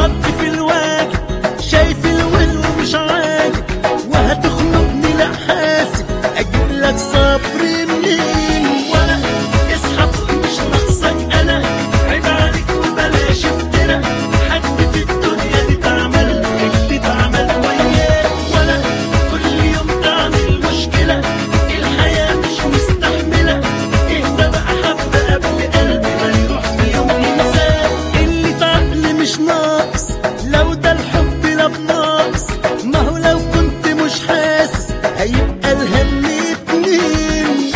قصرت في الواجب شايف الول ومش عاجب وهتخنقني لا حاسب اجيب لك صبر منين ولا اصحى فوق مش ناقصك انا عيب عليك وبلاش افترا حد في الدنيا دي تعمل اللي تعمل وياك ولا كل يوم تعمل مشكلة الحياة مش مستحملة اهدى بقى حبة قبل قلبي ما يروح في يوم ينساك اللي تعقل مش ناقص لو ده الحب لا بناقص ما هو لو كنت مش حاسس هيبقى الهم اتنين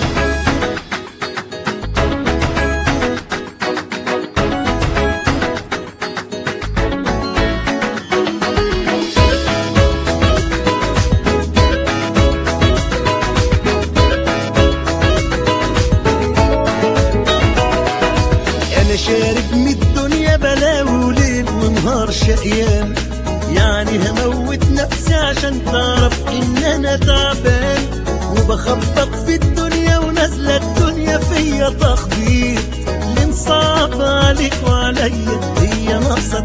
انا شارب من الدنيا بلاوي وليل ونهار شقيان يعني هموت نفسي عشان تعرف ان انا تعبان وبخبط في الدنيا ونازله الدنيا فيا تخبيط اللي مصعب عليك وعليا هي ناقصه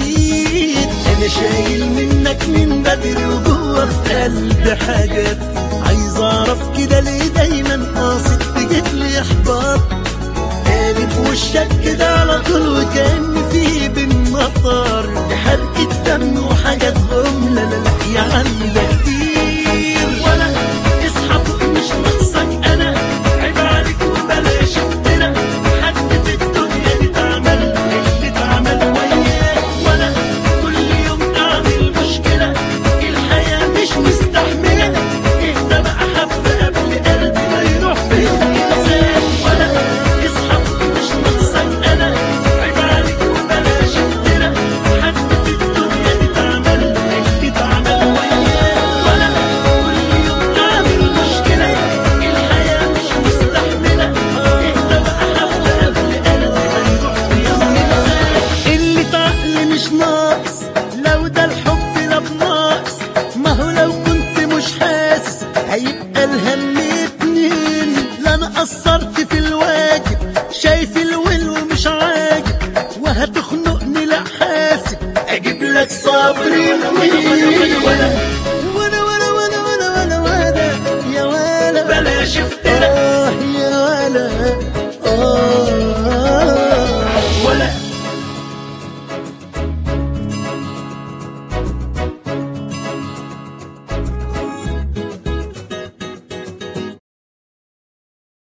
تعقيد انا شايل منك من بدري وجوه في قلبي حاجات عايز اعرف كده ليه دايما قاصد تجيب لي احباط قالب وشك كده على طول وكان في بالمطر حرقة دم وحاجات غم لا لا لا يا عم ده كتير ولا اصحى فوق مش ناقصك انا عيب عليك وبلاش افترا حد في الدنيا دي تعمل اللي تعمل وياك ولا كل يوم تعمل مشكلة الحياة مش مستحملة اهدى بقى حبة قبل قلبي ما يروح في يوم ينساك ولا اصحى فوق مش ناقصك انا عيب عليك وبلاش افترا حد في الدنيا دي تعمل اللي تعمل وياك ولا كل يوم تعمل مشكلة الحياة مش مستحملة اهدى بقى حبة قبل قلبي ما يروح في يوم ينساك اللي تعقل مش ناقص لو ده الحب لا بناقص ما هو لو كنت مش حاسس هيبقى الهم اتنين لا انا قصرت في الواجب شايف الول ومش عاجب وهتخنقني لا حاسب اجيب لك صبري منين ولا ولا ولا ولا ولا ولا ولا يا ولا بلاش افترا آه يا ولا